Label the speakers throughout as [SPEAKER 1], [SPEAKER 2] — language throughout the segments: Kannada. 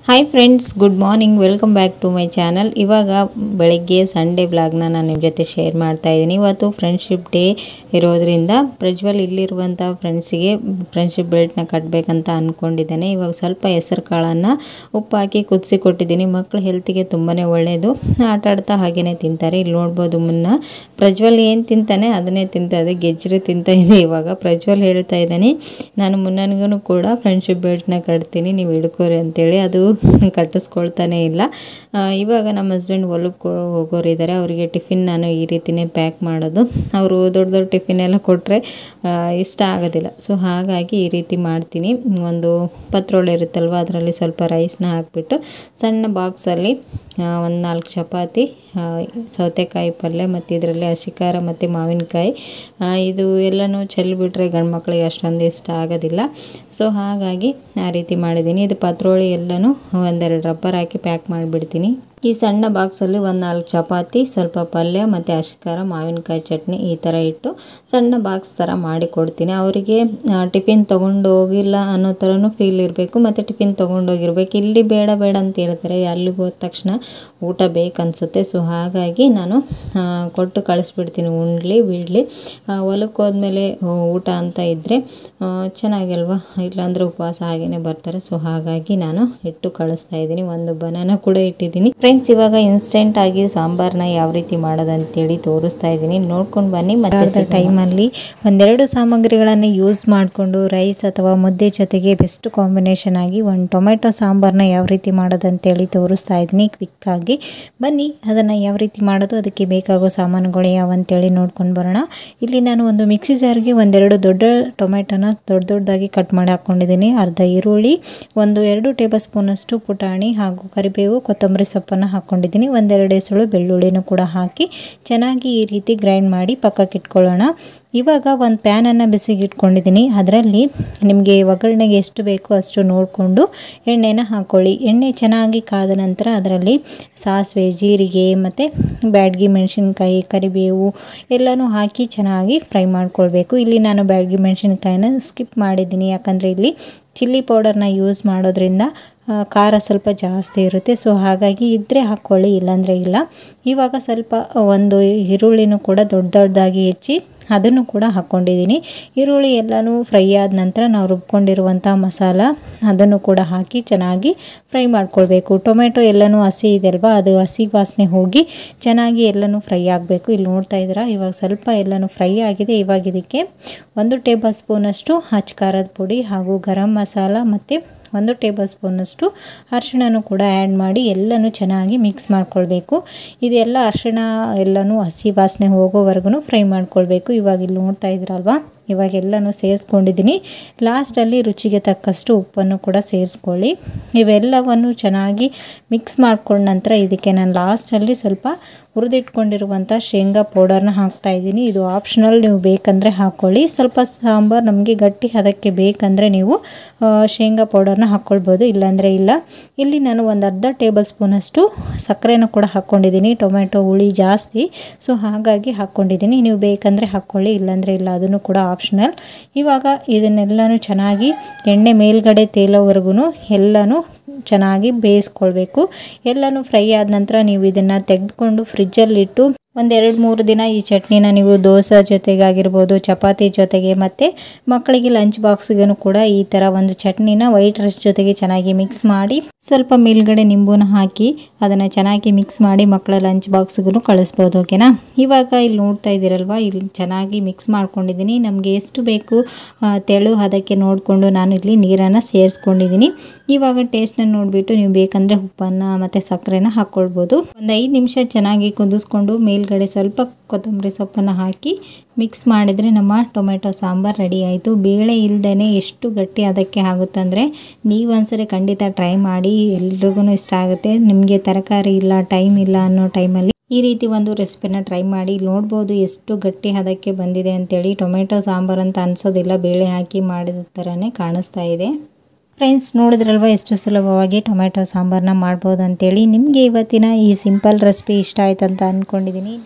[SPEAKER 1] hi friends good morning welcome back to my channel ಇವಾಗ ಬೆಳಗ್ಗೆ ಸಂಡೇ ಬ್ಲಾಗ್ನ ನಾನು ನಿಮ್ಮ ಜೊತೆ ಶೇರ್ ಮಾಡ್ತಾ ಇದ್ದೀನಿ ಇವತ್ತು ಫ್ರೆಂಡ್ಶಿಪ್ ಡೇ ಇರೋದ್ರಿಂದ ಪ್ರಜ್ವಲ್ ಇಲ್ಲಿರುವಂಥ ಫ್ರೆಂಡ್ಸಿಗೆ ಫ್ರೆಂಡ್ಶಿಪ್ ಬೆಲ್ಟ್ನ ಕಟ್ಟಬೇಕಂತ ಅಂದ್ಕೊಂಡಿದ್ದೇನೆ ಇವಾಗ ಸ್ವಲ್ಪ ಹೆಸರು ಕಾಳನ್ನು ಉಪ್ಪು ಹಾಕಿ ಕುದಿಸಿ ಕೊಟ್ಟಿದ್ದೀನಿ ಮಕ್ಕಳು ಹೆಲ್ತಿಗೆ ತುಂಬಾ ಒಳ್ಳೆಯದು ಆಟ ಆಡ್ತಾ ಹಾಗೇನೆ ತಿಂತಾರೆ ಇಲ್ಲಿ ನೋಡ್ಬೋದು ಮುನ್ನ ಪ್ರಜ್ವಲ್ ಏನು ತಿಂತಾನೆ ಅದನ್ನೇ ತಿಂತದೆ ಗೆಜ್ಜರಿ ತಿಂತ ಇದೆ ಇವಾಗ ಪ್ರಜ್ವಲ್ ಹೇಳ್ತಾ ಇದ್ದಾನೆ ನಾನು ಮುನ್ನನಿಗೂ ಕೂಡ ಫ್ರೆಂಡ್ಶಿಪ್ ಬೆಲ್ಟ್ನ ಕಟ್ತೀನಿ ನೀವು ಹಿಡ್ಕೋರಿ ಅಂತೇಳಿ ಅದು ಕಟ್ಟಿಸ್ಕೊಳ್ತಾನೆ ಇಲ್ಲ ಆ, ಇವಾಗ ನಮ್ಮ ಹಸ್ಬೆಂಡ್ ಹೊಲಕ್ಕೆ ಹೋಗೋರಿದ್ದಾರೆ ಅವರಿಗೆ ಟಿಫಿನ್ ನಾನು ಈ ರೀತಿನೇ ಪ್ಯಾಕ್ ಮಾಡೋದು ಅವರು ದೊಡ್ಡ ದೊಡ್ಡ ಟಿಫಿನ್ ಎಲ್ಲ ಕೊಟ್ಟರೆ ಇಷ್ಟ ಆಗೋದಿಲ್ಲ ಸೊ ಹಾಗಾಗಿ ಈ ರೀತಿ ಮಾಡ್ತೀನಿ ಒಂದು ಪತ್ರೊಳ್ಳೆ ಇರುತ್ತಲ್ವ ಅದರಲ್ಲಿ ಸ್ವಲ್ಪ ರೈಸ್ನ ಹಾಕಿಬಿಟ್ಟು ಸಣ್ಣ ಬಾಕ್ಸಲ್ಲಿ ಒಂದು ನಾಲ್ಕು ಚಪಾತಿ ಆ, ಸೌತೆಕಾಯಿ ಪಲ್ಯ ಮತ್ತು ಇದರಲ್ಲಿ ಹಸಿಖಾರ ಮತ್ತು ಮಾವಿನಕಾಯಿ ಆ, ಇದು ಎಲ್ಲನೂ ಚೆಲ್ಲಿಬಿಟ್ರೆ ಗಂಡು ಮಕ್ಕಳಿಗೆ ಅಷ್ಟೊಂದು ಇಷ್ಟ ಆಗೋದಿಲ್ಲ ಸೊ ಹಾಗಾಗಿ ಆ ರೀತಿ ಮಾಡಿದ್ದೀನಿ ಇದು ಪತ್ರೋಳಿ ಎಲ್ಲನೂ ಒಂದೆರಡು ರಬ್ಬರ್ ಹಾಕಿ ಪ್ಯಾಕ್ ಮಾಡಿಬಿಡ್ತೀನಿ ಈ ಸಣ್ಣ ಬಾಕ್ಸಲ್ಲಿ ಒಂದು ನಾಲ್ಕು ಚಪಾತಿ ಸ್ವಲ್ಪ ಪಲ್ಯ ಮತ್ತು ಅಶಿಖಾರ ಮಾವಿನಕಾಯಿ ಚಟ್ನಿ ಈ ಥರ ಇಟ್ಟು ಸಣ್ಣ ಬಾಕ್ಸ್ ಥರ ಮಾಡಿ ಕೊಡ್ತೀನಿ ಅವರಿಗೆ ಟಿಫಿನ್ ತೊಗೊಂಡು ಹೋಗಿಲ್ಲ ಅನ್ನೋ ಥರನೂ ಫೀಲ್ ಇರಬೇಕು ಮತ್ತು ಟಿಫಿನ್ ತೊಗೊಂಡೋಗಿರ್ಬೇಕು ಇಲ್ಲಿ ಬೇಡ ಬೇಡ ಅಂತ ಹೇಳ್ತಾರೆ ಅಲ್ಲಿಗೆ ಹೋದ ತಕ್ಷಣ ಊಟ ಬೇಕನ್ಸುತ್ತೆ ಸೊ ಹಾಗಾಗಿ ನಾನು ಆ, ಕೊಟ್ಟು ಕಳಿಸ್ಬಿಡ್ತೀನಿ ಉಣ್ಲಿ ಬಿಡಲಿ ಹೊಲಕ್ಕೆ ಹೋದ್ಮೇಲೆ ಆ, ಊಟ ಅಂತ ಇದ್ದರೆ ಚೆನ್ನಾಗಲ್ವಾ ಇಲ್ಲಾಂದ್ರೆ ಉಪವಾಸ ಹಾಗೇನೆ ಬರ್ತಾರೆ ಸೊ ಹಾಗಾಗಿ ನಾನು ಇಟ್ಟು ಕಳಿಸ್ತಾ ಇದ್ದೀನಿ ಒಂದು ಬನಾನ ಕೂಡ ಇಟ್ಟಿದ್ದೀನಿ ಫ್ರೆಂಡ್ಸ್ ಇವಾಗ ಇನ್ಸ್ಟೆಂಟ್ ಆಗಿ ಸಾಂಬಾರ್ನ ಯಾವ ರೀತಿ ಮಾಡೋದಂತೇಳಿ ತೋರಿಸ್ತಾ ಇದ್ದೀನಿ ನೋಡ್ಕೊಂಡು ಬನ್ನಿ ಮತ್ತೆ ಟೈಮಲ್ಲಿ ಒಂದೆರಡು ಸಾಮಗ್ರಿಗಳನ್ನು ಯೂಸ್ ಮಾಡಿಕೊಂಡು ರೈಸ್ ಅಥವಾ ಮುದ್ದೆ ಜೊತೆಗೆ ಬೆಸ್ಟ್ ಕಾಂಬಿನೇಷನ್ ಆಗಿ ಒಂದು ಟೊಮೆಟೊ ಸಾಂಬಾರ್ನ ಯಾವ ರೀತಿ ಮಾಡೋದಂತೇಳಿ ತೋರಿಸ್ತಾ ಇದ್ದೀನಿ ಕ್ವಿಕ್ಕಾಗಿ ಬನ್ನಿ ಅದನ್ನು ಯಾವ ರೀತಿ ಮಾಡೋದು ಅದಕ್ಕೆ ಬೇಕಾಗೋ ಸಾಮಾನುಗಳು ಯಾವ ಅಂತೇಳಿ ನೋಡ್ಕೊಂಡು ಬರೋಣ ಇಲ್ಲಿ ನಾನು ಒಂದು ಮಿಕ್ಸಿ ಜಾರ್ಗೆ ಒಂದೆರಡು ದೊಡ್ಡ ಟೊಮೆಟೊನ ದೊಡ್ಡ ದೊಡ್ಡದಾಗಿ ಕಟ್ ಮಾಡಿ ಹಾಕ್ಕೊಂಡಿದ್ದೀನಿ ಅರ್ಧ ಈರುಳ್ಳಿ ಒಂದು ಎರಡು ಟೇಬಲ್ ಸ್ಪೂನಷ್ಟು ಪುಟಾಣಿ ಹಾಗೂ ಕರಿಬೇವು ಕೊತ್ತಂಬರಿ ಸೊಪ್ಪನ್ನು ಹಾಕ್ಕೊಂಡಿದ್ದೀನಿ ಒಂದೆರಡು ಎಸಳು ಬೆಳ್ಳುಳ್ಳಿನೂ ಕೂಡ ಹಾಕಿ ಚೆನ್ನಾಗಿ ಈ ರೀತಿ ಗ್ರೈಂಡ್ ಮಾಡಿ ಪಕ್ಕಕ್ಕೆ ಇಟ್ಕೊಳ್ಳೋಣ ಇವಾಗ ಒಂದು ಪ್ಯಾನನ್ನು ಬಿಸಿಗೆ ಇಟ್ಕೊಂಡಿದ್ದೀನಿ ಅದರಲ್ಲಿ ನಿಮಗೆ ಒಗ್ಗರಣೆಗೆ ಎಷ್ಟು ಬೇಕೋ ಅಷ್ಟು ನೋಡಿಕೊಂಡು ಎಣ್ಣೆನ ಹಾಕ್ಕೊಳ್ಳಿ ಎಣ್ಣೆ ಚೆನ್ನಾಗಿ ಕಾದ ನಂತರ ಅದರಲ್ಲಿ ಸಾಸಿವೆ ಜೀರಿಗೆ ಮತ್ತು ಬ್ಯಾಡ್ಗಿ ಮೆಣಸಿನ್ಕಾಯಿ ಕರಿಬೇವು ಎಲ್ಲನೂ ಹಾಕಿ ಚೆನ್ನಾಗಿ ಫ್ರೈ ಮಾಡ್ಕೊಳ್ಬೇಕು ಇಲ್ಲಿ ನಾನು ಬ್ಯಾಡ್ಗಿ ಮೆಣಸಿನ್ಕಾಯಿನ ಸ್ಕಿಪ್ ಮಾಡಿದ್ದೀನಿ ಯಾಕಂದರೆ ಇಲ್ಲಿ ಚಿಲ್ಲಿ ಪೌಡರ್ನ ಯೂಸ್ ಮಾಡೋದ್ರಿಂದ ಆ, ಖಾರ ಸ್ವಲ್ಪ ಜಾಸ್ತಿ ಇರುತ್ತೆ ಸೊ ಹಾಗಾಗಿ ಇದ್ದರೆ ಹಾಕ್ಕೊಳ್ಳಿ ಇಲ್ಲಾಂದರೆ ಇಲ್ಲ ಇವಾಗ ಸ್ವಲ್ಪ ಒಂದು ಈರುಳ್ಳಿನೂ ಕೂಡ ದೊಡ್ಡ ದೊಡ್ಡದಾಗಿ ಹೆಚ್ಚಿ ಅದನ್ನು ಕೂಡ ಹಾಕ್ಕೊಂಡಿದ್ದೀನಿ ಈರುಳ್ಳಿ ಎಲ್ಲನೂ ಫ್ರೈ ಆದ ನಂತರ ನಾವು ರುಬ್ಕೊಂಡಿರುವಂಥ ಮಸಾಲ ಅದನ್ನು ಕೂಡ ಹಾಕಿ ಚೆನ್ನಾಗಿ ಫ್ರೈ ಮಾಡ್ಕೊಳ್ಬೇಕು ಟೊಮೆಟೊ ಎಲ್ಲನೂ ಹಸಿ ಇದೆ ಅಲ್ವಾ ಅದು ಹಸಿ ವಾಸನೆ ಹೋಗಿ ಚೆನ್ನಾಗಿ ಎಲ್ಲನೂ ಫ್ರೈ ಆಗಬೇಕು ಇಲ್ಲಿ ನೋಡ್ತಾ ಇದ್ದೀರಾ ಇವಾಗ ಸ್ವಲ್ಪ ಎಲ್ಲನೂ ಫ್ರೈ ಆಗಿದೆ ಇವಾಗ ಇದಕ್ಕೆ ಒಂದು ಟೇಬಲ್ ಸ್ಪೂನಷ್ಟು ಹಚ್ ಖಾರದ ಪುಡಿ ಹಾಗೂ ಗರಂ ಮಸಾಲ ಮತ್ತು ಒಂದು ಟೇಬಲ್ ಸ್ಪೂನಷ್ಟು ಅರಿಶಿಣನೂ ಕೂಡ ಆ್ಯಡ್ ಮಾಡಿ ಎಲ್ಲನೂ ಚೆನ್ನಾಗಿ ಮಿಕ್ಸ್ ಮಾಡ್ಕೊಳ್ಬೇಕು ಇದೆಲ್ಲ ಅರಿಶಿಣ ಎಲ್ಲನೂ ಹಸಿ ವಾಸನೆ ಹೋಗೋವರೆಗೂ ಫ್ರೈ ಮಾಡ್ಕೊಳ್ಬೇಕು ಇವಾಗ ಇಲ್ಲಿ ನೋಡ್ತಾ ಇದ್ದೀರಲ್ವಾ ಇವಾಗ ಎಲ್ಲನೂ ಸೇರಿಸ್ಕೊಂಡಿದ್ದೀನಿ ಲಾಸ್ಟಲ್ಲಿ ರುಚಿಗೆ ತಕ್ಕಷ್ಟು ಉಪ್ಪನ್ನು ಕೂಡ ಸೇರಿಸ್ಕೊಳ್ಳಿ ಇವೆಲ್ಲವನ್ನು ಚೆನ್ನಾಗಿ ಮಿಕ್ಸ್ ಮಾಡ್ಕೊಂಡ ನಂತರ ಇದಕ್ಕೆ ನಾನು ಲಾಸ್ಟಲ್ಲಿ ಸ್ವಲ್ಪ ಹುರಿದಿಟ್ಕೊಂಡಿರುವಂಥ ಶೇಂಗಾ ಪೌಡರ್ನ ಹಾಕ್ತಾ ಇದ್ದೀನಿ ಇದು ಆಪ್ಷನಲ್ ನೀವು ಬೇಕಂದರೆ ಹಾಕ್ಕೊಳ್ಳಿ ಸ್ವಲ್ಪ ಸಾಂಬಾರು ನಮಗೆ ಗಟ್ಟಿ ಅದಕ್ಕೆ ಬೇಕಂದರೆ ನೀವು ಆ, ಶೇಂಗಾ ಪೌಡರ್ನ ಹಾಕ್ಕೊಳ್ಬೋದು ಇಲ್ಲಾಂದರೆ ಇಲ್ಲ ಇಲ್ಲಿ ನಾನು ಒಂದು ಅರ್ಧ ಟೇಬಲ್ ಸ್ಪೂನಷ್ಟು ಸಕ್ಕರೆನೂ ಕೂಡ ಹಾಕ್ಕೊಂಡಿದ್ದೀನಿ ಟೊಮೆಟೊ ಹುಳಿ ಜಾಸ್ತಿ ಸೊ ಹಾಗಾಗಿ ಹಾಕ್ಕೊಂಡಿದ್ದೀನಿ ನೀವು ಬೇಕಂದರೆ ಹಾಕ್ಕೊಳ್ಳಿ ಇಲ್ಲಾಂದರೆ ಇಲ್ಲ ಅದನ್ನು ಕೂಡ ಆಪ್ಷನಲ್ ಇವಾಗ ಇದನ್ನೆಲ್ಲನೂ ಚೆನ್ನಾಗಿ ಎಣ್ಣೆ ಮೇಲ್ಗಡೆ ತೇಲೋವರೆಗೂ ಎಲ್ಲನೂ ಚೆನ್ನಾಗಿ ಬೇಯಿಸ್ಕೊಳ್ಬೇಕು ಎಲ್ಲನೂ ಫ್ರೈ ಆದ ನಂತರ ನೀವು ಇದನ್ನು ತೆಗೆದುಕೊಂಡು ಫ್ರಿಜ್ಜಲ್ಲಿಟ್ಟು ಒಂದೆರಡು ಮೂರು ದಿನ ಈ ಚಟ್ನಿನ ನೀವು ದೋಸೆ ಜೊತೆಗಾಗಿರ್ಬೋದು ಚಪಾತಿ ಜೊತೆಗೆ ಮತ್ತು ಮಕ್ಕಳಿಗೆ ಲಂಚ್ ಬಾಕ್ಸ್ಗೂ ಕೂಡ ಈ ಥರ ಒಂದು ಚಟ್ನಿನ ವೈಟ್ ರೈಸ್ ಜೊತೆಗೆ ಚೆನ್ನಾಗಿ ಮಿಕ್ಸ್ ಮಾಡಿ ಸ್ವಲ್ಪ ಮೇಲ್ಗಡೆ ನಿಂಬುನ ಹಾಕಿ ಅದನ್ನು ಚೆನ್ನಾಗಿ ಮಿಕ್ಸ್ ಮಾಡಿ ಮಕ್ಕಳ ಲಂಚ್ ಬಾಕ್ಸ್ಗೂ ಕಳಿಸ್ಬೋದು ಓಕೆನಾ ಇವಾಗ ಇಲ್ಲಿ ನೋಡ್ತಾ ಇದ್ದೀರಲ್ವಾ ಇಲ್ಲಿ ಚೆನ್ನಾಗಿ ಮಿಕ್ಸ್ ಮಾಡ್ಕೊಂಡಿದ್ದೀನಿ ನಮಗೆ ಎಷ್ಟು ಬೇಕು ಆ, ತೆಳು ಅದಕ್ಕೆ ನೋಡಿಕೊಂಡು ನಾನು ಇಲ್ಲಿ ನೀರನ್ನು ಸೇರಿಸ್ಕೊಂಡಿದ್ದೀನಿ ಇವಾಗ ಟೇಸ್ಟ್ನ ನೋಡಿಬಿಟ್ಟು ನೀವು ಬೇಕಂದರೆ ಉಪ್ಪನ್ನು ಮತ್ತು ಸಕ್ಕರೆನ ಹಾಕ್ಕೊಳ್ಬೋದು ಒಂದು ಐದು ನಿಮಿಷ ಚೆನ್ನಾಗಿ ಕುದಿಸ್ಕೊಂಡು ಮೇಲ್ಗಡೆ ಸ್ವಲ್ಪ ಕೊತ್ತಂಬರಿ ಸೊಪ್ಪನ್ನು ಹಾಕಿ ಮಿಕ್ಸ್ ಮಾಡಿದರೆ ನಮ್ಮ ಟೊಮೆಟೊ ಸಾಂಬಾರು ರೆಡಿ ಆಯಿತು ಬೇಳೆ ಇಲ್ಲದೇ ಎಷ್ಟು ಗಟ್ಟಿ ಅದಕ್ಕೆ ಆಗುತ್ತಂದರೆ ನೀವು ಒಂದ್ಸರಿ ಖಂಡಿತ ಟ್ರೈ ಮಾಡಿ ಎಲ್ರಿಗೂ ಇಷ್ಟ ಆಗುತ್ತೆ ನಿಮಗೆ ತರಕಾರಿ ಇಲ್ಲ ಟೈಮ್ ಇಲ್ಲ ಅನ್ನೋ ಟೈಮಲ್ಲಿ ಈ ರೀತಿ ಒಂದು ರೆಸಿಪಿನ ಟ್ರೈ ಮಾಡಿ ಇಲ್ಲಿ ನೋಡ್ಬೋದು ಎಷ್ಟು ಗಟ್ಟಿ ಹದಕ್ಕೆ ಬಂದಿದೆ ಅಂತೇಳಿ ಟೊಮೆಟೊ ಸಾಂಬಾರು ಅಂತ ಅನ್ಸೋದಿಲ್ಲ ಬೇಳೆ ಹಾಕಿ ಮಾಡಿದ ಥರನೇ ಕಾಣಿಸ್ತಾ ಇದೆ ಫ್ರೆಂಡ್ಸ್ ನೋಡಿದ್ರಲ್ವ ಎಷ್ಟು ಸುಲಭವಾಗಿ ಟೊಮೆಟೊ ಸಾಂಬಾರನ್ನ ಮಾಡ್ಬೋದು ಅಂತೇಳಿ ನಿಮಗೆ ಇವತ್ತಿನ ಈ ಸಿಂಪಲ್ ರೆಸಿಪಿ ಇಷ್ಟ ಆಯ್ತು ಅಂತ ಅಂದ್ಕೊಂಡಿದ್ದೀನಿ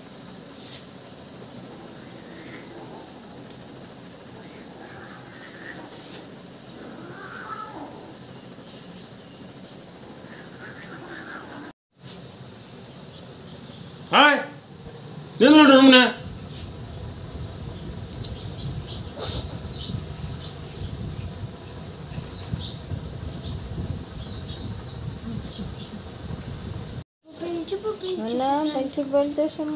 [SPEAKER 2] ಹಾಯ್ ನೀನು ನೋಡ್ರಿ ಸುಮ್ಮನೆ
[SPEAKER 1] ಅಲ್ಲ ಪಂಚಿ ಬರ್ತದೆ ಸುಮ್ಮ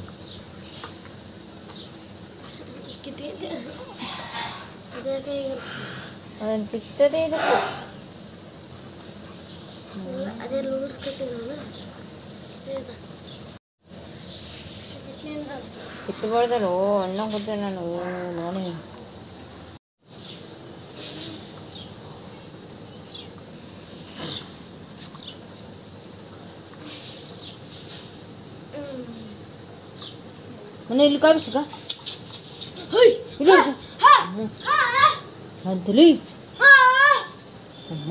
[SPEAKER 1] ಅದನ್ನು ಕಿತ್ತದೆ ಇದಕ್ಕೆ
[SPEAKER 3] ಅದೇ ಲೂಸ್ ಕಟ್ಟಿರೋಣ
[SPEAKER 1] ಕಿತ್ತಬಾರ್ದಲ್ಲ ಓ ಅಣ್ಣ ಕೊಟ್ಟೆ ನಾನು ನೋಡಿ ಮನೆ ಇಲ್ಲಿ ಕಾಬಿಸಿಕ ಇಲ್ಲ ಅಂತಲಿ ಅಮ್ಮ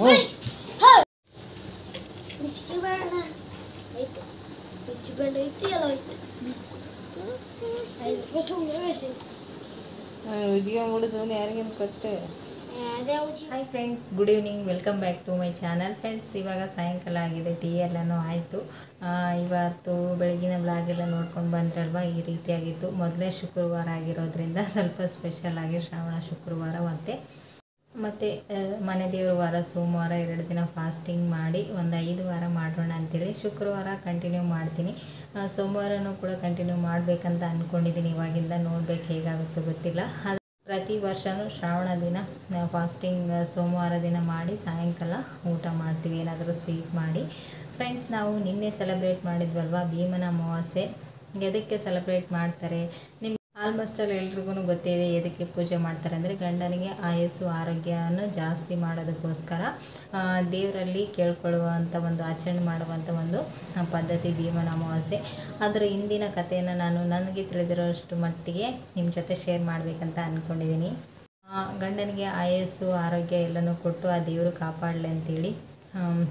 [SPEAKER 3] ಮಿಚ್ಕಿ ಬೇಡ ಆಯ್ತು ಮಿಚ್ಚಿ ಬೇಡ ಐತಿ ಎಲ್ಲ ಆಯ್ತು ಐದು ರೂಪಾಯಿ ಸುಮ್ಮನೆ ಬೇಸಿ
[SPEAKER 1] ಉಜ್ಜಿಗೆ ಸುಮ್ಮನೆ ಯಾರಿಗೇನು ಕೊಟ್ಟೆ
[SPEAKER 3] ಅದೇ ಉಜ್ಜಿ
[SPEAKER 1] hi friends good evening welcome back to my channel friends ಇವಾಗ ಸಾಯಂಕಾಲ ಆಗಿದೆ ಟೀ ಎಲ್ಲನೂ ಆಯಿತು ಇವತ್ತು ಬೆಳಗಿನ ಬ್ಲಾಗ್ ಎಲ್ಲ ನೋಡ್ಕೊಂಡು ಬಂದ್ರಲ್ವ ಈ ರೀತಿಯಾಗಿತ್ತು ಮೊದಲೇ ಶುಕ್ರವಾರ ಆಗಿರೋದ್ರಿಂದ ಸ್ವಲ್ಪ ಸ್ಪೆಷಲ್ ಆಗಿ ಶ್ರಾವಣ ಶುಕ್ರವಾರ ಮತ್ತು ಮತ್ತು ಮನೆ ದೇವ್ರ ವಾರ ಸೋಮವಾರ ಎರಡು ದಿನ ಫಾಸ್ಟಿಂಗ್ ಮಾಡಿ ಒಂದು ಐದು ವಾರ ಮಾಡೋಣ ಅಂತೇಳಿ ಶುಕ್ರವಾರ ಕಂಟಿನ್ಯೂ ಮಾಡ್ತೀನಿ ಆ, ಸೋಮವಾರನೂ ಕೂಡ ಕಂಟಿನ್ಯೂ ಮಾಡಬೇಕಂತ ಅಂದ್ಕೊಂಡಿದ್ದೀನಿ ಇವಾಗಿಂದ ನೋಡ್ಬೇಕು ಹೇಗಾಗುತ್ತೋ ಗೊತ್ತಿಲ್ಲ ಅದು ಪ್ರತಿ ವರ್ಷವೂ ಶ್ರಾವಣ ದಿನ ಫಾಸ್ಟಿಂಗ್ ಸೋಮವಾರ ದಿನ ಮಾಡಿ ಸಾಯಂಕಾಲ ಊಟ ಮಾಡ್ತೀವಿ ಏನಾದರೂ ಸ್ವೀಟ್ ಮಾಡಿ ಫ್ರೆಂಡ್ಸ್ ನಾವು ನಿನ್ನೆ ಸೆಲೆಬ್ರೇಟ್ ಮಾಡಿದ್ವಲ್ವ ಭೀಮನ ಅಮಾವಾಸ್ಯೆ ಎದಕ್ಕೆ ಸೆಲೆಬ್ರೇಟ್ ಮಾಡ್ತಾರೆ ನಿಮ್ಮ ಆಲ್ಮೋಸ್ಟ್ ಅಲ್ಲಿ ಎಲ್ರಿಗೂ ಗೊತ್ತೇ ಇದೆ ಎದಕ್ಕೆ ಪೂಜೆ ಮಾಡ್ತಾರೆ ಅಂದರೆ ಗಂಡನಿಗೆ ಆಯಸ್ಸು ಆರೋಗ್ಯವನ್ನು ಜಾಸ್ತಿ ಮಾಡೋದಕ್ಕೋಸ್ಕರ ಆ, ದೇವರಲ್ಲಿ ಕೇಳ್ಕೊಳ್ಳುವಂಥ ಒಂದು ಆಚರಣೆ ಮಾಡುವಂಥ ಒಂದು ಆ, ಪದ್ಧತಿ ಭೀಮನ ಅಮಾವಾಸ್ಯೆ ಅದರ ಹಿಂದಿನ ಕಥೆಯನ್ನು ನಾನು ನನಗೆ ತಿಳಿದಿರೋಷ್ಟು ಮಟ್ಟಿಗೆ ನಿಮ್ಮ ಜೊತೆ ಶೇರ್ ಮಾಡಬೇಕಂತ ಅಂದ್ಕೊಂಡಿದ್ದೀನಿ ಆ, ಗಂಡನಿಗೆ ಆಯಸ್ಸು ಆರೋಗ್ಯ ಎಲ್ಲನೂ ಕೊಟ್ಟು ಆ ದೇವರು ಕಾಪಾಡಲಿ ಅಂತೇಳಿ ಆಮ್,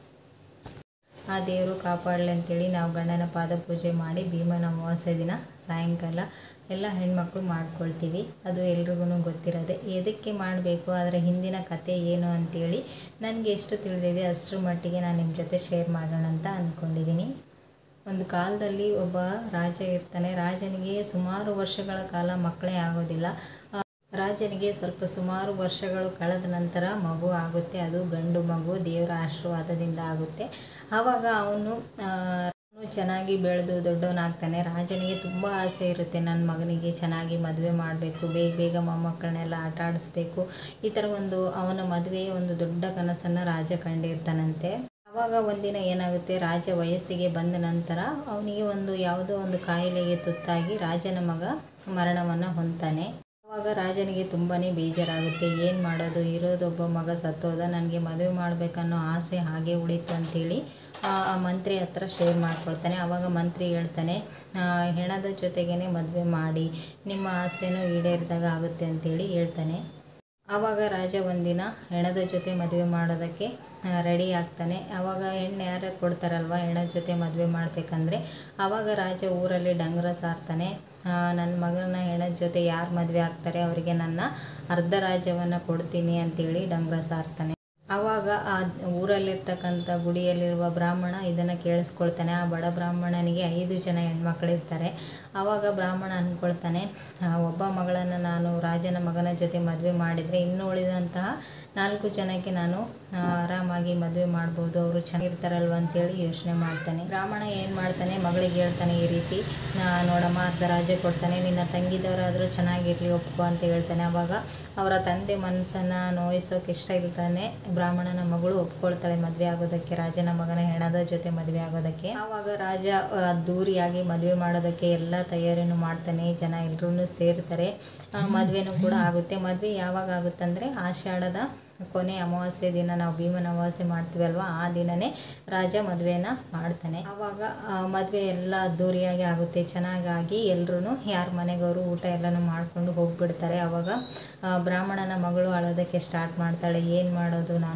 [SPEAKER 1] ಆ ದೇವರು ಕಾಪಾಡಲಿ ಅಂತೇಳಿ ನಾವು ಗಂಡನ ಪಾದ ಪೂಜೆ ಮಾಡಿ ಭೀಮನ ಅಮಾವಾಸ್ಯೆ ದಿನ ಸಾಯಂಕಾಲ ಎಲ್ಲ ಹೆಣ್ಮಕ್ಳು ಮಾಡ್ಕೊಳ್ತೀವಿ ಅದು ಎಲ್ರಿಗೂ ಗೊತ್ತಿರೋದೆ ಎದಕ್ಕೆ ಮಾಡಬೇಕು ಅದರ ಹಿಂದಿನ ಕತೆ ಏನು ಅಂತೇಳಿ ನನಗೆ ಎಷ್ಟು ತಿಳಿದಿದೆ ಅಷ್ಟರ ಮಟ್ಟಿಗೆ ನಾನು ನಿಮ್ಮ ಜೊತೆ ಶೇರ್ ಮಾಡೋಣ ಅಂತ ಅಂದ್ಕೊಂಡಿದ್ದೀನಿ ಒಂದು ಕಾಲದಲ್ಲಿ ಒಬ್ಬ ರಾಜ ಇರ್ತಾನೆ ರಾಜನಿಗೆ ಸುಮಾರು ವರ್ಷಗಳ ಕಾಲ ಮಕ್ಕಳೇ ಆಗೋದಿಲ್ಲ ಆ, ರಾಜನಿಗೆ ಸ್ವಲ್ಪ ಸುಮಾರು ವರ್ಷಗಳು ಕಳೆದ ನಂತರ ಮಗು ಆಗುತ್ತೆ ಅದು ಗಂಡು ಮಗು ದೇವರ ಆಶೀರ್ವಾದದಿಂದ ಆಗುತ್ತೆ ಆವಾಗ ಅವನು ಅವನು ಚೆನ್ನಾಗಿ ಬೆಳೆದು ದೊಡ್ಡವನಾಗ್ತಾನೆ ರಾಜನಿಗೆ ತುಂಬ ಆಸೆ ಇರುತ್ತೆ ನನ್ನ ಮಗನಿಗೆ ಚೆನ್ನಾಗಿ ಮದುವೆ ಮಾಡಬೇಕು ಬೇಗ ಬೇಗ ಮೊಮ್ಮಕ್ಕಳನ್ನೆಲ್ಲ ಆಟ ಆಡಿಸ್ಬೇಕು ಈ ಥರ ಒಂದು ಅವನ ಮದುವೆ ಒಂದು ದೊಡ್ಡ ಕನಸನ್ನು ರಾಜ ಕಂಡಿರ್ತಾನಂತೆ ಆವಾಗ ಒಂದಿನ ಏನಾಗುತ್ತೆ ರಾಜ ವಯಸ್ಸಿಗೆ ಬಂದ ನಂತರ ಅವನಿಗೆ ಒಂದು ಯಾವುದೋ ಒಂದು ಕಾಯಿಲೆಗೆ ತುತ್ತಾಗಿ ರಾಜನ ಮಗ ಮರಣವನ್ನು ಹೊಂದ್ತಾನೆ ಆವಾಗ ರಾಜನಿಗೆ ತುಂಬಾ ಬೇಜಾರಾಗುತ್ತೆ ಏನು ಮಾಡೋದು ಇರೋದೊಬ್ಬ ಮಗ ಸತ್ತೋದ ನನಗೆ ಮದುವೆ ಮಾಡಬೇಕನ್ನೋ ಆಸೆ ಹಾಗೆ ಉಳಿತು ಅಂತೇಳಿ ಆ ಆ ಮಂತ್ರಿ ಹತ್ರ ಶೇರ್ ಮಾಡ್ಕೊಳ್ತಾನೆ ಆವಾಗ ಮಂತ್ರಿ ಹೇಳ್ತಾನೆ ಆ, ಹೆಣದ ಜೊತೆಗೇ ಮದುವೆ ಮಾಡಿ ನಿಮ್ಮ ಆಸೆನೂ ಈಡೇರಿದಾಗ ಆಗುತ್ತೆ ಅಂತೇಳಿ ಹೇಳ್ತಾನೆ ಆವಾಗ ರಾಜ ಒಂದಿನ ಹೆಣದ ಜೊತೆ ಮದುವೆ ಮಾಡೋದಕ್ಕೆ ರೆಡಿ ಆಗ್ತಾನೆ ಆವಾಗ ಹೆಣ್ಣು ಯಾರು ಕೊಡ್ತಾರಲ್ವ ಹೆಣದ ಜೊತೆ ಮದುವೆ ಮಾಡಬೇಕಂದ್ರೆ ಆವಾಗ ರಾಜ ಊರಲ್ಲಿ ಡಂಗುರ ಸಾರ್ತಾನೆ ಆ, ನನ್ನ ಮಗನ ಹೆಣದ ಜೊತೆ ಯಾರು ಮದುವೆ ಆಗ್ತಾರೆ ಅವರಿಗೆ ನನ್ನ ಅರ್ಧ ರಾಜ್ಯವನ್ನು ಕೊಡ್ತೀನಿ ಅಂತೇಳಿ ಡಂಗುರ ಸಾರ್ತಾನೆ ಆವಾಗ ಆ ಊರಲ್ಲಿರ್ತಕ್ಕಂಥ ಗುಡಿಯಲ್ಲಿರುವ ಬ್ರಾಹ್ಮಣ ಇದನ್ನು ಕೇಳಿಸ್ಕೊಳ್ತಾನೆ ಆ ಬಡ ಬ್ರಾಹ್ಮಣನಿಗೆ ಐದು ಜನ ಹೆಣ್ಮಕ್ಳಿರ್ತಾರೆ ಆವಾಗ ಬ್ರಾಹ್ಮಣ ಅಂದ್ಕೊಳ್ತಾನೆ ಆ, ಒಬ್ಬ ಮಗಳನ್ನು ನಾನು ರಾಜನ ಮಗನ ಜೊತೆ ಮದುವೆ ಮಾಡಿದರೆ ಇನ್ನು ಉಳಿದಂತಹ ನಾಲ್ಕು ಜನಕ್ಕೆ ನಾನು ಆ, ಆರಾಮಾಗಿ ಮದುವೆ ಮಾಡ್ಬೋದು ಅವರು ಚೆನ್ನಾಗಿರ್ತಾರಲ್ವ ಅಂತೇಳಿ ಯೋಚನೆ ಮಾಡ್ತಾನೆ ಬ್ರಾಹ್ಮಣ ಏನು ಮಾಡ್ತಾನೆ ಮಗಳಿಗೆ ಹೇಳ್ತಾನೆ ಈ ರೀತಿ ನಾ- ನೋಡಮ್ಮ ಅರ್ಧ ರಾಜ್ಯ ಕೊಡ್ತಾನೆ ನಿನ್ನ ತಂಗಿದವರಾದರೂ ಚೆನ್ನಾಗಿರಲಿ ಒಪ್ಕೊ ಅಂತ ಹೇಳ್ತಾನೆ ಆವಾಗ ಅವರ ತಂದೆ ಮನಸ್ಸನ್ನು ನೋಯಿಸೋಕೆ ಇಷ್ಟ ಇಲ್ತಾನೆ ಬ್ರಾಹ್ಮಣನ ಮಗಳು ಒಪ್ಕೊಳ್ತಾಳೆ ಮದುವೆ ಆಗೋದಕ್ಕೆ ರಾಜನ ಮಗನ ಹೆಣದ ಜೊತೆ ಮದುವೆ ಆಗೋದಕ್ಕೆ ಆವಾಗ ರಾಜ ಆ, ದೂರಿಯಾಗಿ ಮದುವೆ ಮಾಡೋದಕ್ಕೆ ಎಲ್ಲ ತಯಾರಿನೂ ಮಾಡ್ತಾನೆ ಜನ ಎಲ್ಲರೂ ಸೇರ್ತಾರೆ ಆ, ಮದುವೆನೂ ಕೂಡ ಆಗುತ್ತೆ ಮದುವೆ ಯಾವಾಗ ಆಗುತ್ತಂದರೆ ಆಷಾಢದ ಕೊನೆ ಅಮಾವಾಸ್ಯೆ ದಿನ ನಾವು ಭೀಮನ ಅಮಾವಾಸ್ಯೆ ಮಾಡ್ತೀವಲ್ವ ಆ ದಿನನೇ ರಾಜ ಮದುವೆನ ಮಾಡ್ತಾನೆ ಆವಾಗ ಆ, ಮದುವೆ ಎಲ್ಲ ಅದ್ದೂರಿಯಾಗಿ ಆಗುತ್ತೆ ಚೆನ್ನಾಗಾಗಿ ಎಲ್ರೂ ಯಾರ ಮನೆಗವರು ಊಟ ಎಲ್ಲನೂ ಮಾಡ್ಕೊಂಡು ಹೋಗ್ಬಿಡ್ತಾರೆ ಆವಾಗ ಆ, ಬ್ರಾಹ್ಮಣನ ಮಗಳು ಅಳೋದಕ್ಕೆ ಸ್ಟಾರ್ಟ್ ಮಾಡ್ತಾಳೆ ಏನು ಮಾಡೋದು ನಾನು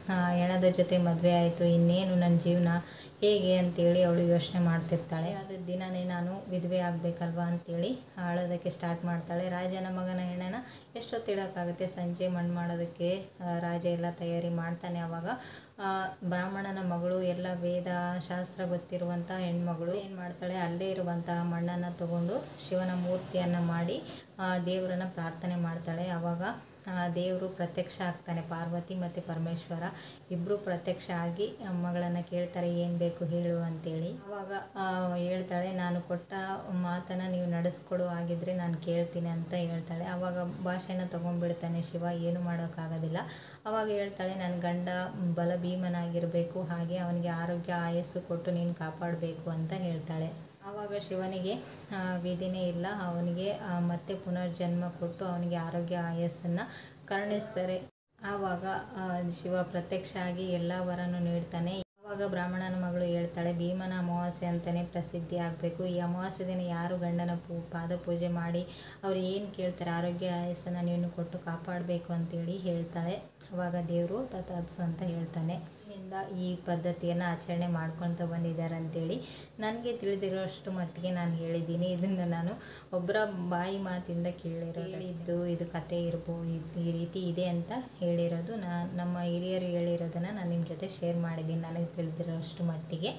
[SPEAKER 1] ಆ, ಹೆಣದ ಜೊತೆ ಮದುವೆ ಆಯಿತು ಇನ್ನೇನು ನನ್ನ ಜೀವನ ಹೇಗೆ ಅಂತೇಳಿ ಅವಳು ಯೋಚನೆ ಮಾಡ್ತಿರ್ತಾಳೆ ಅದು ದಿನನೇ ನಾನು ವಿಧವೆ ಆಗಬೇಕಲ್ವಾ ಅಂತೇಳಿ ಅಳೋದಕ್ಕೆ ಸ್ಟಾರ್ಟ್ ಮಾಡ್ತಾಳೆ ರಾಜನ ಮಗನ ಹೆಣ್ಣನ ಎಷ್ಟೊತ್ತಿಡೋಕ್ಕಾಗುತ್ತೆ ಸಂಜೆ ಮಣ್ಣು ಮಾಡೋದಕ್ಕೆ ಆ, ರಾಜ ಎಲ್ಲ ತಯಾರಿ ಮಾಡ್ತಾನೆ ಆವಾಗ ಆ, ಬ್ರಾಹ್ಮಣನ ಮಗಳು ಎಲ್ಲ ವೇದ ಶಾಸ್ತ್ರ ಗೊತ್ತಿರುವಂಥ ಹೆಣ್ಮಗಳು ಏನು ಮಾಡ್ತಾಳೆ ಅಲ್ಲೇ ಇರುವಂತಹ ಮಣ್ಣನ್ನು ತಗೊಂಡು ಶಿವನ ಮೂರ್ತಿಯನ್ನು ಮಾಡಿ ಆ, ದೇವರನ್ನ ಪ್ರಾರ್ಥನೆ ಮಾಡ್ತಾಳೆ ಆವಾಗ ದೇವರು ಪ್ರತ್ಯಕ್ಷ ಆಗ್ತಾನೆ ಪಾರ್ವತಿ ಮತ್ತು ಪರಮೇಶ್ವರ ಇಬ್ಬರು ಪ್ರತ್ಯಕ್ಷ ಆಗಿ ಮಗಳನ್ನು ಕೇಳ್ತಾರೆ ಏನು ಬೇಕು ಹೇಳು ಅಂತೇಳಿ ಆವಾಗ ಆ, ಹೇಳ್ತಾಳೆ ನಾನು ಕೊಟ್ಟ ಮಾತನ್ನು ನೀವು ನಡೆಸ್ಕೊಡು ಆಗಿದ್ರೆ ನಾನು ಕೇಳ್ತೀನಿ ಅಂತ ಹೇಳ್ತಾಳೆ ಆವಾಗ ಭಾಷೆನ ತೊಗೊಂಡ್ಬಿಡ್ತಾನೆ ಶಿವ ಏನು ಮಾಡೋಕ್ಕಾಗೋದಿಲ್ಲ ಆವಾಗ ಹೇಳ್ತಾಳೆ ನನ್ನ ಗಂಡ ಬಲ ಭೀಮನಾಗಿರಬೇಕು ಹಾಗೆ ಅವನಿಗೆ ಆರೋಗ್ಯ ಆಯಸ್ಸು ಕೊಟ್ಟು ನೀನು ಕಾಪಾಡಬೇಕು ಅಂತ ಹೇಳ್ತಾಳೆ ಆವಾಗ ಶಿವನಿಗೆ ಆ, ವಿಧಿನೇ ಇಲ್ಲ ಅವನಿಗೆ ಆ, ಮತ್ತೆ ಪುನರ್ಜನ್ಮ ಕೊಟ್ಟು ಅವನಿಗೆ ಆರೋಗ್ಯ ಆಯಸ್ಸನ್ನು ಕರುಣಿಸ್ತಾರೆ ಆವಾಗ ಆ, ಶಿವ ಪ್ರತ್ಯಕ್ಷ ಆಗಿ ಎಲ್ಲ ವರನ್ನು ನೀಡ್ತಾನೆ ಆವಾಗ ಬ್ರಾಹ್ಮಣನ ಮಗಳು ಹೇಳ್ತಾಳೆ ಭೀಮನ ಅಮಾವಾಸ್ಯೆ ಅಂತಲೇ ಪ್ರಸಿದ್ಧಿ ಆಗಬೇಕು ಈ ಅಮಾವಾಸ್ಯೆ ದಿನ ಯಾರು ಗಂಡನ ಪೂ ಪಾದ ಪೂಜೆ ಮಾಡಿ ಅವ್ರು ಏನು ಕೇಳ್ತಾರೆ ಆರೋಗ್ಯ ಆಯಸ್ಸನ್ನು ನೀನು ಕೊಟ್ಟು ಕಾಪಾಡಬೇಕು ಅಂತೇಳಿ ಹೇಳ್ತಾಳೆ ಅವಾಗ ದೇವರು ತಥಾತ್ಸು ಅಂತ ಹೇಳ್ತಾನೆ ಇಂದ ಈ ಪದ್ಧತಿಯನ್ನು ಆಚರಣೆ ಮಾಡ್ಕೊತ ಬಂದಿದ್ದಾರೆ ಅಂತೇಳಿ ನನಗೆ ತಿಳಿದಿರೋಷ್ಟು ಮಟ್ಟಿಗೆ ನಾನು ಹೇಳಿದ್ದೀನಿ ಇದನ್ನು ನಾನು ಒಬ್ಬರ ಬಾಯಿ ಮಾತಿಂದ ಕೇಳಿರೋ ಹೇಳಿದ್ದು ಇದು ಕತೆ ಇರ್ಬೋದು ಈ ರೀತಿ ಇದೆ ಅಂತ ಹೇಳಿರೋದು ನಾ ನಮ್ಮ ಹಿರಿಯರು ಹೇಳಿರೋದನ್ನು ನಾನು ನಿಮ್ಮ ಜೊತೆ ಶೇರ್ ಮಾಡಿದ್ದೀನಿ ನನಗೆ ತಿಳಿದಿರೋಷ್ಟು ಮಟ್ಟಿಗೆ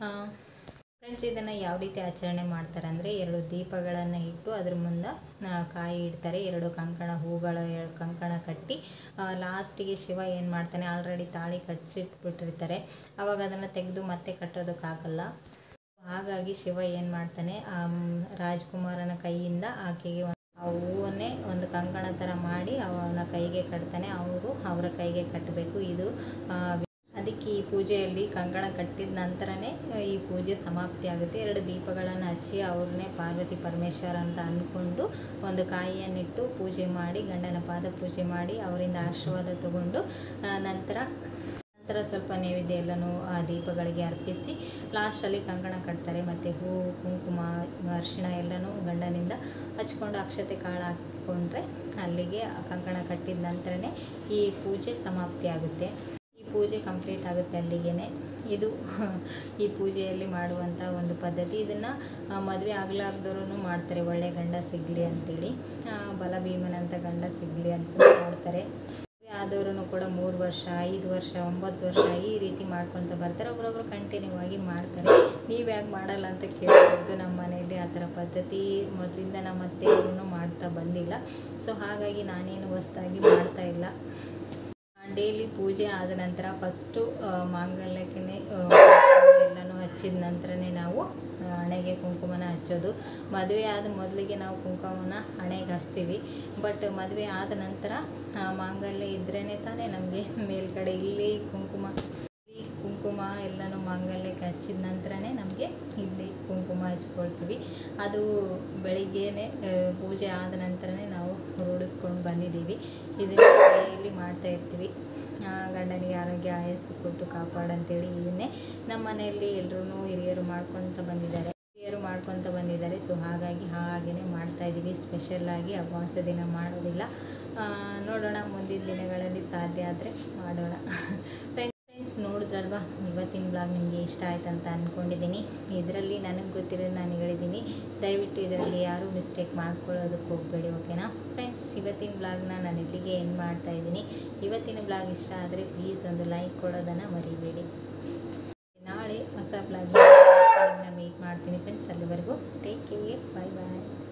[SPEAKER 1] ಫ್ರೆಂಡ್ಸ್ ಇದನ್ನು ಯಾವ ರೀತಿ ಆಚರಣೆ ಮಾಡ್ತಾರೆ ಅಂದರೆ ಎರಡು ದೀಪಗಳನ್ನು ಇಟ್ಟು ಅದ್ರ ಮುಂದೆ ಆ, ಕಾಯಿ ಇಡ್ತಾರೆ ಎರಡು ಕಂಕಣ ಹೂಗಳ ಎರಡು ಕಂಕಣ ಕಟ್ಟಿ ಲಾಸ್ಟಿಗೆ ಶಿವ ಏನು ಮಾಡ್ತಾನೆ ಆಲ್ರೆಡಿ ತಾಳಿ ಕಟ್ಸಿಟ್ಬಿಟ್ಟಿರ್ತಾರೆ ಅವಾಗ ಅದನ್ನು ತೆಗೆದು ಮತ್ತೆ ಕಟ್ಟೋದಕ್ಕಾಗಲ್ಲ ಹಾಗಾಗಿ ಶಿವ ಏನು ಮಾಡ್ತಾನೆ ಆ ಮ್, ರಾಜ್ಕುಮಾರನ ಕೈಯಿಂದ ಆಕೆಗೆ ಒಂದು ಆ ಹೂವನ್ನೇ ಒಂದು ಕಂಕಣ ಥರ ಮಾಡಿ ಅವನ ಕೈಗೆ ಕಟ್ತಾನೆ ಅವರು ಅವರ ಕೈಗೆ ಕಟ್ಟಬೇಕು ಇದು ಆ, ಅದಕ್ಕೆ ಈ ಪೂಜೆಯಲ್ಲಿ ಕಂಕಣ ಕಟ್ಟಿದ ನಂತರನೇ ಈ ಪೂಜೆ ಸಮಾಪ್ತಿ ಆಗುತ್ತೆ ಎರಡು ದೀಪಗಳನ್ನು ಹಚ್ಚಿ ಅವ್ರನ್ನೇ ಪಾರ್ವತಿ ಪರಮೇಶ್ವರ ಅಂತ ಅಂದ್ಕೊಂಡು ಒಂದು ಕಾಯಿಯನ್ನಿಟ್ಟು ಪೂಜೆ ಮಾಡಿ ಗಂಡನ ಪಾದ ಪೂಜೆ ಮಾಡಿ ಅವರಿಂದ ಆಶೀರ್ವಾದ ತಗೊಂಡು ಆ, ನಂತರ ನಂತರ ಸ್ವಲ್ಪ ನೈವೇದ್ಯ ಎಲ್ಲನೂ ಆ ದೀಪಗಳಿಗೆ ಅರ್ಪಿಸಿ ಲಾಸ್ಟಲ್ಲಿ ಕಂಕಣ ಕಟ್ತಾರೆ ಮತ್ತು ಹೂವು ಕುಂಕುಮ ಅರಿಶಿಣ ಎಲ್ಲನೂ ಗಂಡನಿಂದ ಹಚ್ಕೊಂಡು ಅಕ್ಷತೆ ಕಾಳು ಹಾಕ್ಕೊಂಡ್ರೆ ಅಲ್ಲಿಗೆ ಆ ಕಂಕಣ ಕಟ್ಟಿದ ನಂತರನೇ ಈ ಪೂಜೆ ಸಮಾಪ್ತಿ ಆಗುತ್ತೆ ಈ ಪೂಜೆ ಕಂಪ್ಲೀಟ್ ಆಗುತ್ತೆ ಅಲ್ಲಿಗೆ ಇದು ಈ ಪೂಜೆಯಲ್ಲಿ ಮಾಡುವಂಥ ಒಂದು ಪದ್ಧತಿ ಇದನ್ನು ಮದುವೆ ಆಗಲಾರ್ದವ್ರು ಮಾಡ್ತಾರೆ ಒಳ್ಳೆ ಗಂಡ ಸಿಗಲಿ ಅಂತೇಳಿ ಆ, ಬಲ ಭೀಮನಂತ ಗಂಡ ಸಿಗಲಿ ಅಂತ ಮಾಡ್ತಾರೆ ಮದುವೆ ಆದವರು ಕೂಡ ಮೂರು ವರ್ಷ ಐದು ವರ್ಷ ಒಂಬತ್ತು ವರ್ಷ ಈ ರೀತಿ ಮಾಡ್ಕೊತ ಬರ್ತಾರೆ ಒಬ್ರೊಬ್ರು ಕಂಟಿನ್ಯೂ ಆಗಿ ಮಾಡ್ತಾರೆ ನೀವು ಯಾಕೆ ಮಾಡಲ್ಲ ಅಂತ ಕೇಳ್ಬೋದು ನಮ್ಮ ಮನೆಯಲ್ಲಿ ಆ ಥರ ಪದ್ಧತಿ ಮೊದಲಿಂದ ನಮ್ಮ ಅತ್ತೆಯವರು ಮಾಡ್ತಾ ಬಂದಿಲ್ಲ ಸೊ ಹಾಗಾಗಿ ನಾನೇನು ಹೊಸ್ದಾಗಿ ಮಾಡ್ತಾ ಇಲ್ಲ ಡೈಲಿ ಪೂಜೆ ಆದ ನಂತರ ಫಸ್ಟು ಮಾಂಗಲ್ಯಕ್ಕೆ ಎಲ್ಲನೂ ಹಚ್ಚಿದ ನಂತರನೇ ನಾವು ಆ, ಹಣೆಗೆ ಕುಂಕುಮನ ಹಚ್ಚೋದು ಮದುವೆ ಆದ ಮೊದಲಿಗೆ ನಾವು ಕುಂಕುಮನ ಹಣೆಗೆ ಹಚ್ತೀವಿ ಬಟ್ ಮದುವೆ ಆದ ನಂತರ ಆ, ಮಾಂಗಲ್ಯ ಇದ್ರೇ ತಾನೇ ನಮಗೆ ಮೇಲ್ಗಡೆ ಇಲ್ಲಿ ಕುಂಕುಮ ಇಲ್ಲಿ ಕುಂಕುಮ ಎಲ್ಲನೂ ಮಾಂಗಲ್ಯಕ್ಕೆ ಹಚ್ಚಿದ ನಂತರನೇ ನಮಗೆ ಇಲ್ಲಿ ಕುಂಕುಮ ಹಚ್ಕೊಳ್ತೀವಿ ಅದು ಬೆಳಿಗ್ಗೆನೇ ಆ, ಪೂಜೆ ಆದ ನಂತರನೇ ನಾವು ರೂಢಿಸ್ಕೊಂಡು ಬಂದಿದ್ದೀವಿ ಇದನ್ನು ಡೈಲಿ ಮಾಡ್ತಾ ಇರ್ತೀವಿ ಆ, ಗಂಡನಿಗೆ ಆರೋಗ್ಯ ಆಯಸ್ಸು ಕೊಟ್ಟು ಕಾಪಾಡಂತೇಳಿ ಇದನ್ನೇ ನಮ್ಮ ಮನೆಯಲ್ಲಿ ಎಲ್ಲರೂ ಹಿರಿಯರು ಮಾಡ್ಕೊತ ಬಂದಿದ್ದಾರೆ ಹಿರಿಯರು ಮಾಡ್ಕೊತ ಬಂದಿದ್ದಾರೆ ಸೊ ಹಾಗಾಗಿ ಹಾಗೇ ಮಾಡ್ತಾ ಇದ್ದೀವಿ ಸ್ಪೆಷಲ್ಲಾಗಿ ಅಮಾವಾಸ್ಯೆ ದಿನ ಮಾಡೋದಿಲ್ಲ ಆ, ನೋಡೋಣ ಮುಂದಿನ ದಿನಗಳಲ್ಲಿ ಸಾಧ್ಯ ಆದರೆ ಮಾಡೋಣ ಫ್ರೆಂಡ್ಸ್ ನೋಡಿದ್ರಲ್ವಾ ಇವತ್ತಿನ ಬ್ಲಾಗ್ ನಿಮಗೆ ಇಷ್ಟ ಆಯ್ತು ಅಂತ ಅಂದ್ಕೊಂಡಿದ್ದೀನಿ ಇದರಲ್ಲಿ ನನಗೆ ಗೊತ್ತಿರೋದು ನಾನು ಹೇಳಿದ್ದೀನಿ ದಯವಿಟ್ಟು ಇದರಲ್ಲಿ ಯಾರೂ ಮಿಸ್ಟೇಕ್ ಮಾಡ್ಕೊಳ್ಳೋದಕ್ಕೆ ಹೋಗಬೇಡಿ ಓಕೆನಾ ಫ್ರೆಂಡ್ಸ್ ಇವತ್ತಿನ ಬ್ಲಾಗ್ನ ನಾನು ಇಲ್ಲಿಗೆ ಎಂಡ್ ಮಾಡ್ತಾ ಇದ್ದೀನಿ ಇವತ್ತಿನ ಬ್ಲಾಗ್ ಇಷ್ಟ ಆದರೆ ಪ್ಲೀಸ್ ಒಂದು ಲೈಕ್ ಕೊಡೋದನ್ನು ಮರಿಬೇಡಿ ನಾಳೆ ಹೊಸ ಬ್ಲಾಗ್ ಮೀಟ್ ಮಾಡ್ತೀನಿ ಫ್ರೆಂಡ್ಸ್ ಅಲ್ಲಿವರೆಗೂ ಟೇಕ್ ಕೇರ್ ಬಾಯ್ ಬಾಯ್